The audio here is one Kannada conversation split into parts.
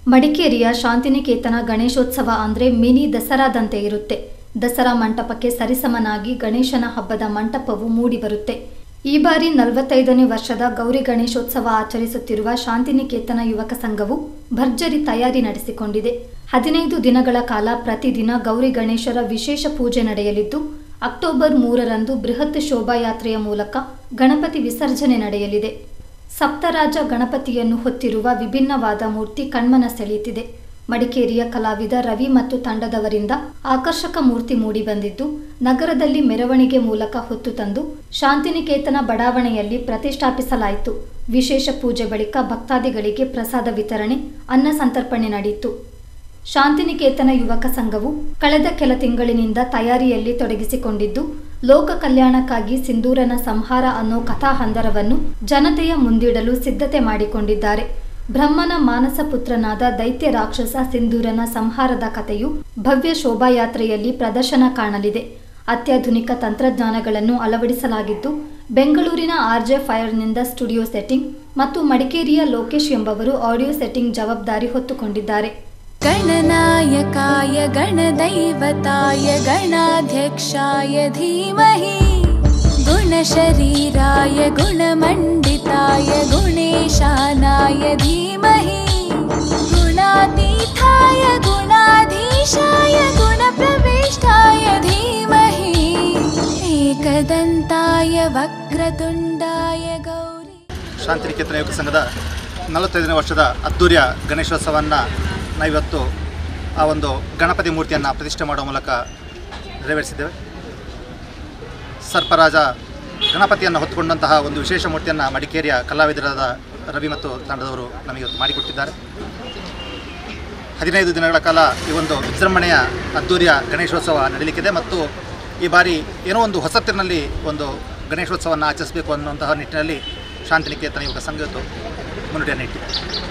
ಮಡಿಕೇರಿಯ ಶಾಂತಿನಿಕೇತನ ಗಣೇಶೋತ್ಸವ ಅಂದ್ರೆ ಮಿನಿ ದಸರಾದಂತೆ ಇರುತ್ತೆ ದಸರಾ ಮಂಟಪಕ್ಕೆ ಸರಿಸಮನಾಗಿ ಗಣೇಶನ ಹಬ್ಬದ ಮಂಟಪವು ಮೂಡಿಬರುತ್ತೆ ಈ ಬಾರಿ ನಲವತ್ತೈದನೇ ವರ್ಷದ ಗೌರಿ ಗಣೇಶೋತ್ಸವ ಆಚರಿಸುತ್ತಿರುವ ಶಾಂತಿನಿಕೇತನ ಯುವಕ ಸಂಘವು ಭರ್ಜರಿ ತಯಾರಿ ನಡೆಸಿಕೊಂಡಿದೆ ಹದಿನೈದು ದಿನಗಳ ಕಾಲ ಪ್ರತಿದಿನ ಗೌರಿ ಗಣೇಶರ ವಿಶೇಷ ಪೂಜೆ ನಡೆಯಲಿದ್ದು ಅಕ್ಟೋಬರ್ ಮೂರರಂದು ಬೃಹತ್ ಶೋಭಾಯಾತ್ರೆಯ ಮೂಲಕ ಗಣಪತಿ ವಿಸರ್ಜನೆ ನಡೆಯಲಿದೆ ಸಪ್ತರಾಜ ಗಣಪತಿಯನ್ನು ಹೊತ್ತಿರುವ ವಿಭಿನ್ನವಾದ ಮೂರ್ತಿ ಕಣ್ಮನ ಸೆಳೆಯುತ್ತಿದೆ ಮಡಿಕೇರಿಯ ಕಲಾವಿದ ರವಿ ಮತ್ತು ತಂಡದವರಿಂದ ಆಕರ್ಷಕ ಮೂರ್ತಿ ಮೂಡಿಬಂದಿದ್ದು ನಗರದಲ್ಲಿ ಮೆರವಣಿಗೆ ಮೂಲಕ ಹೊತ್ತು ತಂದು ಶಾಂತಿನಿಕೇತನ ಬಡಾವಣೆಯಲ್ಲಿ ಪ್ರತಿಷ್ಠಾಪಿಸಲಾಯಿತು ವಿಶೇಷ ಪೂಜೆ ಬಳಿಕ ಭಕ್ತಾದಿಗಳಿಗೆ ಪ್ರಸಾದ ವಿತರಣೆ ಅನ್ನ ಸಂತರ್ಪಣೆ ನಡೆಯಿತು ಶಾಂತಿನಿಕೇತನ ಯುವಕ ಸಂಘವು ಕಳೆದ ಕೆಲ ತಿಂಗಳಿನಿಂದ ತಯಾರಿಯಲ್ಲಿ ತೊಡಗಿಸಿಕೊಂಡಿದ್ದು ಲೋಕ ಕಲ್ಯಾಣಕ್ಕಾಗಿ ಸಿಂಧೂರನ ಸಂಹಾರ ಅನ್ನೋ ಕಥಾಹಂದರವನ್ನು ಜನತೆಯ ಮುಂದಿಡಲು ಸಿದ್ಧತೆ ಮಾಡಿಕೊಂಡಿದ್ದಾರೆ ಬ್ರಹ್ಮನ ಮಾನಸ ಪುತ್ರನಾದ ದೈತ್ಯ ರಾಕ್ಷಸ ಸಿಂಧೂರನ ಸಂಹಾರದ ಕಥೆಯು ಭವ್ಯ ಶೋಭಾಯಾತ್ರೆಯಲ್ಲಿ ಪ್ರದರ್ಶನ ಕಾಣಲಿದೆ ಅತ್ಯಾಧುನಿಕ ತಂತ್ರಜ್ಞಾನಗಳನ್ನು ಅಳವಡಿಸಲಾಗಿದ್ದು ಬೆಂಗಳೂರಿನ ಆರ್ಜೆ ಫೈರ್ನಿಂದ ಸ್ಟುಡಿಯೋ ಸೆಟ್ಟಿಂಗ್ ಮತ್ತು ಮಡಿಕೇರಿಯ ಲೋಕೇಶ್ ಎಂಬವರು ಆಡಿಯೋ ಸೆಟ್ಟಿಂಗ್ ಜವಾಬ್ದಾರಿ ಹೊತ್ತುಕೊಂಡಿದ್ದಾರೆ गणनायकाय गणदैवताय गणाध्यक्षाय धीमहि गुणशरीराय गुणमण्डिताय गुणेशानाय धीमहि गुणातीताय गुणाधीशाय गुणप्रविष्टाय धीमहि एकदन्ताय वक्रतुण्डाय गौरी ಶಾಂತಿನಿಕೇತನ ಯುವಕ ಸಂಘದ ನಲವತ್ತೈದನೇ ವರ್ಷದ ಅದ್ದೂರಿಯ ಗಣೇಶೋತ್ಸವವನ್ನು ನಾವಿವತ್ತು ಆ ಒಂದು ಗಣಪತಿ ಮೂರ್ತಿಯನ್ನು ಪ್ರತಿಷ್ಠೆ ಮಾಡುವ ಮೂಲಕ ನೆರವೇರಿಸಿದ್ದೇವೆ ಸರ್ಪರಾಜ ಗಣಪತಿಯನ್ನು ಹೊತ್ತುಕೊಂಡಂತಹ ಒಂದು ವಿಶೇಷ ಮೂರ್ತಿಯನ್ನು ಮಡಿಕೇರಿಯ ಕಲಾವಿದರಾದ ರವಿ ಮತ್ತು ತಂಡದವರು ನಮಗೆ ಇವತ್ತು ಮಾಡಿಕೊಟ್ಟಿದ್ದಾರೆ ಹದಿನೈದು ದಿನಗಳ ಕಾಲ ಈ ಒಂದು ವಿಜೃಂಭಣೆಯ ಅದ್ದೂರಿಯ ಗಣೇಶೋತ್ಸವ ನಡೀಲಿಕ್ಕಿದೆ ಮತ್ತು ಈ ಬಾರಿ ಏನೋ ಒಂದು ಹೊಸತಿನಲ್ಲಿ ಒಂದು ಗಣೇಶೋತ್ಸವವನ್ನು ಆಚರಿಸಬೇಕು ಅನ್ನುವಂತಹ ನಿಟ್ಟಿನಲ್ಲಿ ಶಾಂತಿನಿಕೇತನ ಯುವಕ ಸಂಘದ್ದು ಮುನ್ನುಡಿಯನ್ನು ಇಟ್ಟಿದೆ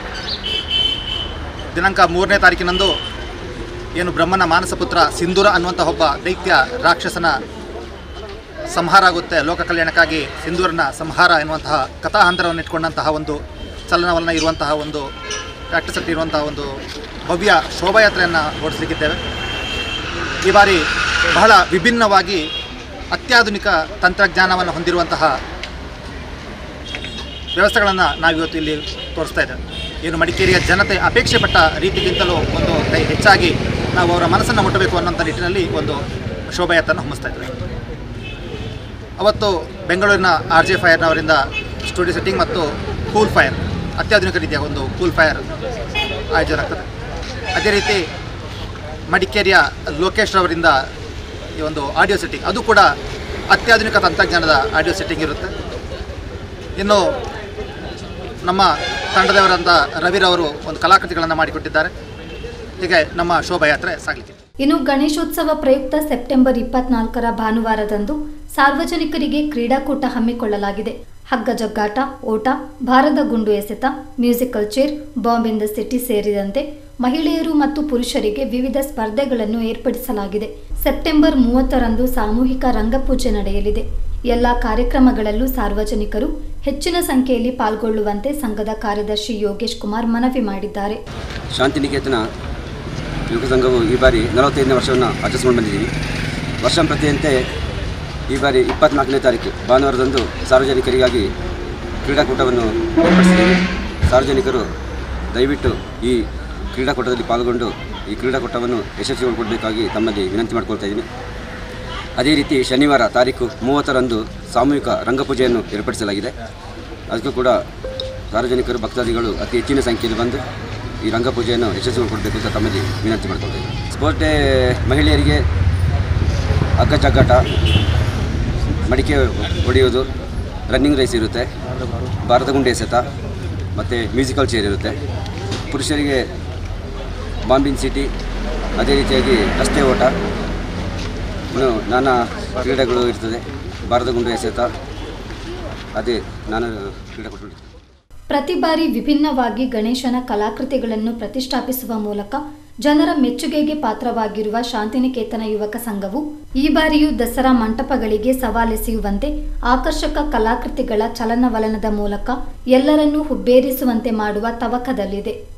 ದಿನಾಂಕ ಮೂರನೇ ತಾರೀಕಿನಂದು ಏನು ಬ್ರಹ್ಮನ ಮಾನಸಪುತ್ರ ಸಿಂಧೂರ ಅನ್ನುವಂಥ ಒಬ್ಬ ದೈತ್ಯ ರಾಕ್ಷಸನ ಸಂಹಾರ ಆಗುತ್ತೆ ಲೋಕ ಕಲ್ಯಾಣಕ್ಕಾಗಿ ಸಿಂಧೂರನ ಸಂಹಾರ ಎನ್ನುವಂತಹ ಕಥಾಹಂತರವನ್ನು ಇಟ್ಕೊಂಡಂತಹ ಒಂದು ಚಲನವಲನ ಇರುವಂತಹ ಒಂದು ಪ್ರಾಕ್ಟಿಸಲ್ಲಿ ಇರುವಂತಹ ಒಂದು ಭವ್ಯ ಶೋಭಾಯಾತ್ರೆಯನ್ನು ಓಡಿಸಲಿಕ್ಕಿದ್ದೇವೆ ಈ ಬಾರಿ ಬಹಳ ವಿಭಿನ್ನವಾಗಿ ಅತ್ಯಾಧುನಿಕ ತಂತ್ರಜ್ಞಾನವನ್ನು ಹೊಂದಿರುವಂತಹ ವ್ಯವಸ್ಥೆಗಳನ್ನು ನಾವಿವತ್ತು ಇಲ್ಲಿ ತೋರಿಸ್ತಾ ಇದ್ದೇವೆ ಏನು ಮಡಿಕೇರಿಯ ಜನತೆ ಅಪೇಕ್ಷೆ ಪಟ್ಟ ರೀತಿಗಿಂತಲೂ ಒಂದು ಕೈ ಹೆಚ್ಚಾಗಿ ನಾವು ಅವರ ಮನಸ್ಸನ್ನು ಮುಟ್ಟಬೇಕು ಅನ್ನೋಂಥ ನಿಟ್ಟಿನಲ್ಲಿ ಒಂದು ಶೋಭಾಯಾತ್ರೆಯನ್ನು ಹಮ್ಮಿಸ್ತಾ ಇದ್ದೇವೆ ಅವತ್ತು ಬೆಂಗಳೂರಿನ ಆರ್ ಜೆ ಫೈರ್ನವರಿಂದ ಸ್ಟುಡಿಯೋ ಸೆಟ್ಟಿಂಗ್ ಮತ್ತು ಕೂಲ್ ಫೈರ್ ಅತ್ಯಾಧುನಿಕ ರೀತಿಯ ಒಂದು ಕೂಲ್ ಫೈರ್ ಆಯೋಜನೆ ಆಗ್ತದೆ ಅದೇ ರೀತಿ ಮಡಿಕೇರಿಯ ಲೋಕೇಶ್ ಅವರಿಂದ ಈ ಒಂದು ಆಡಿಯೋ ಸೆಟ್ಟಿಂಗ್ ಅದು ಕೂಡ ಅತ್ಯಾಧುನಿಕ ತಂತ್ರಜ್ಞಾನದ ಆಡಿಯೋ ಸೆಟ್ಟಿಂಗ್ ಇರುತ್ತೆ ಇನ್ನು ನಮ್ಮ ತಂಡದವರಂತ ರವಿರವರು ಒಂದು ಕಲಾಕೃತಿಗಳನ್ನು ಮಾಡಿಕೊಟ್ಟಿದ್ದಾರೆ ಹೀಗೆ ನಮ್ಮ ಶೋಭಾಯಾತ್ರೆ ಸಾಗಲಿಕ್ಕೆ ಇನ್ನು ಗಣೇಶೋತ್ಸವ ಪ್ರಯುಕ್ತ ಸೆಪ್ಟೆಂಬರ್ ಇಪ್ಪತ್ನಾಲ್ಕರ ಭಾನುವಾರದಂದು ಸಾರ್ವಜನಿಕರಿಗೆ ಕ್ರೀಡಾಕೂಟ ಹಮ್ಮಿಕೊಳ್ಳಲಾಗಿದೆ ಹಗ್ಗ ಜಗ್ಗಾಟ ಓಟ ಭಾರದ ಗುಂಡು ಎಸೆತ musical chair bomb in the city ಸೇರಿದಂತೆ ಮಹಿಳೆಯರು ಮತ್ತು ಪುರುಷರಿಗೆ ವಿವಿಧ ಸ್ಪರ್ಧೆಗಳನ್ನು ಏರ್ಪಡಿಸಲಾಗಿದೆ ಸೆಪ್ಟೆಂಬರ್ ಮೂವತ್ತರಂದು ಸಾಮೂಹಿಕ ರಂಗಪೂಜೆ ನಡೆಯಲಿದೆ ಎಲ್ಲ ಕಾರ್ಯಕ್ರಮಗಳಲ್ಲೂ ಸಾರ್ವಜನಿಕರು ಹೆಚ್ಚಿನ ಸಂಖ್ಯೆಯಲ್ಲಿ ಪಾಲ್ಗೊಳ್ಳುವಂತೆ ಸಂಘದ ಕಾರ್ಯದರ್ಶಿ ಯೋಗೇಶ್ ಕುಮಾರ್ ಮನವಿ ಮಾಡಿದ್ದಾರೆ ಶಾಂತಿನಿಕೇತನ ಯುವಕ ಸಂಘವು ಈ ಬಾರಿ ನಲವತ್ತೈದನೇ ವರ್ಷವನ್ನು ಆಚರಿಸ್ಕೊಂಡು ಬಂದಿದ್ದೀವಿ ವರ್ಷಂಪ್ರತಿಯಂತೆ ಈ ಬಾರಿ ಇಪ್ಪತ್ನಾಲ್ಕನೇ ತಾರೀಕು ಭಾನುವಾರದಂದು ಸಾರ್ವಜನಿಕರಿಗಾಗಿ ಕ್ರೀಡಾಕೂಟವನ್ನು ಏರ್ಪಡಿಸಿದ್ದೀವಿ ಸಾರ್ವಜನಿಕರು ದಯವಿಟ್ಟು ಈ ಕ್ರೀಡಾಕೂಟದಲ್ಲಿ ಪಾಲ್ಗೊಂಡು ಈ ಕ್ರೀಡಾಕೂಟವನ್ನು ಯಶಸ್ವಿಗೊಳಿಸಬೇಕಾಗಿ ತಮ್ಮಲ್ಲಿ ವಿನಂತಿ ಮಾಡ್ಕೊಳ್ತಾ ಇದ್ದೀನಿ ಅದೇ ರೀತಿ ಶನಿವಾರ ತಾರೀಕು ಮೂವತ್ತರಂದು ಸಾಮೂಹಿಕ ರಂಗಪೂಜೆಯನ್ನು ಏರ್ಪಡಿಸಲಾಗಿದೆ ಅದಕ್ಕೂ ಕೂಡ ಸಾರ್ವಜನಿಕರು ಭಕ್ತಾದಿಗಳು ಅತಿ ಹೆಚ್ಚಿನ ಸಂಖ್ಯೆಯಲ್ಲಿ ಬಂದು ಈ ರಂಗಪೂಜೆಯನ್ನು ಯಶಸ್ವಿಗೊಳಿಸಬೇಕು ಅಂತ ತಮ್ಮಲ್ಲಿ ವಿನಂತಿ ಮಾಡ್ಕೊಳ್ತಾ ಇದ್ದೀನಿ ಸ್ಪೋರ್ಟ್ ಡೇ ಮಹಿಳೆಯರಿಗೆ ಹಗ್ಗ ಜಗ್ಗಾಟ ಮಡಿಕೆ ಹೊಡೆಯೋದು ರನ್ನಿಂಗ್ ರೇಸ್ ಇರುತ್ತೆ ಭಾರತ ಗುಂಡೆ ಎಸೆತ ಮತ್ತು ಮ್ಯೂಸಿಕಲ್ ಚೇರ್ ಇರುತ್ತೆ ಪುರುಷರಿಗೆ ಬಾಂಬಿನ್ ಸಿಟಿ ಅದೇ ರೀತಿಯಾಗಿ ರಸ್ತೆ ಓಟ ಇನ್ನು ನಾನಾ ಕ್ರೀಡೆಗಳು ಇರ್ತದೆ ಭಾರತ ಗುಂಡು ಎಸೆತ ಅದೇ ನಾನು ಕ್ರೀಡಾಕೂಟಗಳು ಪ್ರತಿ ಬಾರಿ ವಿಭಿನ್ನವಾಗಿ ಗಣೇಶನ ಕಲಾಕೃತಿಗಳನ್ನು ಪ್ರತಿಷ್ಠಾಪಿಸುವ ಮೂಲಕ ಜನರ ಮೆಚ್ಚುಗೆಗೆ ಪಾತ್ರವಾಗಿರುವ ಶಾಂತಿನಿಕೇತನ ಯುವಕ ಸಂಘವು ಈ ಬಾರಿಯೂ ದಸರಾ ಮಂಟಪಗಳಿಗೆ ಸವಾಲೆಸೆಯುವಂತೆ ಆಕರ್ಷಕ ಕಲಾಕೃತಿಗಳ ಚಲನವಲನದ ಮೂಲಕ ಎಲ್ಲರನ್ನೂ ಹುಬ್ಬೇರಿಸುವಂತೆ ಮಾಡುವ ತವಕದಲ್ಲಿದೆ